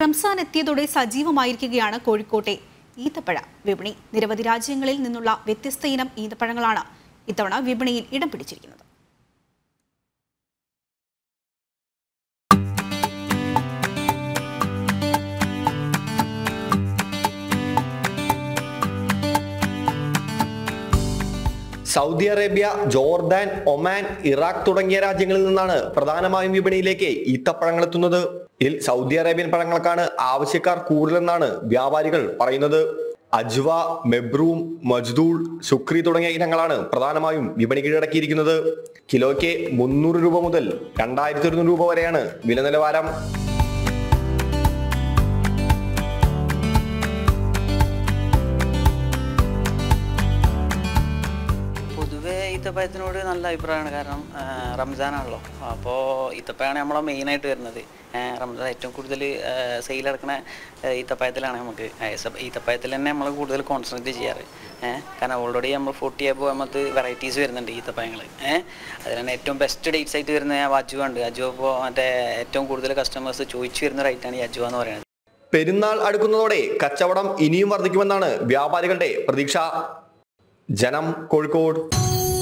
റംസാൻ എത്തിയതോടെ സജീവമായിരിക്കുകയാണ് കോഴിക്കോട്ടെ ഈത്തപ്പഴ വിപണി നിരവധി രാജ്യങ്ങളിൽ നിന്നുള്ള വ്യത്യസ്ത ഇനം ഈന്തപ്പഴങ്ങളാണ് ഇത്തവണ വിപണിയിൽ ഇടം പിടിച്ചിരിക്കുന്നത് Saudi Arabia Jordan Oman Iraq തുടങ്ങിയ രാജ്യങ്ങളിൽ നിന്നാണ് പ്രധാനമായും വിപണിയിലേക്ക് ഈത്തപ്പഴങ്ങൾ എത്തുന്നത് ഇതിൽ സൗദി അറേബ്യൻ പഴങ്ങൾക്കാണ് ആവശ്യക്കാർ കൂടുതലെന്നാണ് വ്യാപാരികൾ പറയുന്നത് അജ്വ മെബ്രൂം മജ്ദൂൾ ശുക്രി തുടങ്ങിയ ഇനങ്ങളാണ് പ്രധാനമായും വിപണി കീഴടക്കിയിരിക്കുന്നത് കിലോയ്ക്ക് മുന്നൂറ് രൂപ മുതൽ രണ്ടായിരത്തി ഒരുന്നൂറ് രൂപ വരെയാണ് വില നിലവാരം പൊതുവേ ഈത്തപ്പഴത്തിനോട് നല്ല അഭിപ്രായമാണ് കാരണം ആ, റംസാനാണല്ലോ അപ്പോൾ ഈത്തപ്പഴമാണ് നമ്മളെ മെയിനായിട്ട് വരുന്നത് ആ, റംസാൻ ഏറ്റവും കൂടുതൽ സെയിൽ നടക്കുന്ന ഈത്തപ്പഴത്തിലാണ് നമുക്ക് ആ, ഈസ- ഈത്തപ്പഴത്തിൽ തന്നെ നമ്മൾ കൂടുതൽ കോൺസെൻട്രേറ്റ് ചെയ്യാറ് ഏഹ് കാരണം ഓൾറെഡി നമ്മൾ ഫോർട്ടി ആകുമ്പോൾ നമുക്ക് വെറൈറ്റീസ് വരുന്നുണ്ട് ഈത്തപ്പഴങ്ങൾ ഏഹ് അതിൽ തന്നെ ഏറ്റവും ബെസ്റ്റ് ഡേറ്റ്സ് ആയിട്ട് വരുന്ന അജു ഉണ്ട് അജു ഇപ്പോൾ മറ്റേ ഏറ്റവും കൂടുതൽ കസ്റ്റമേഴ്സ് ചോദിച്ചു വരുന്ന റൈറ്റാണ് ഈ അജു എന്ന് പറയുന്നത് പെരുന്നാൾ അടുക്കുന്നതോടെ കച്ചവടം ഇനിയും വർദ്ധിക്കുമെന്നാണ് വ്യാപാരികളുടെ പ്രതീക്ഷ ജനം കോഴിക്കോട്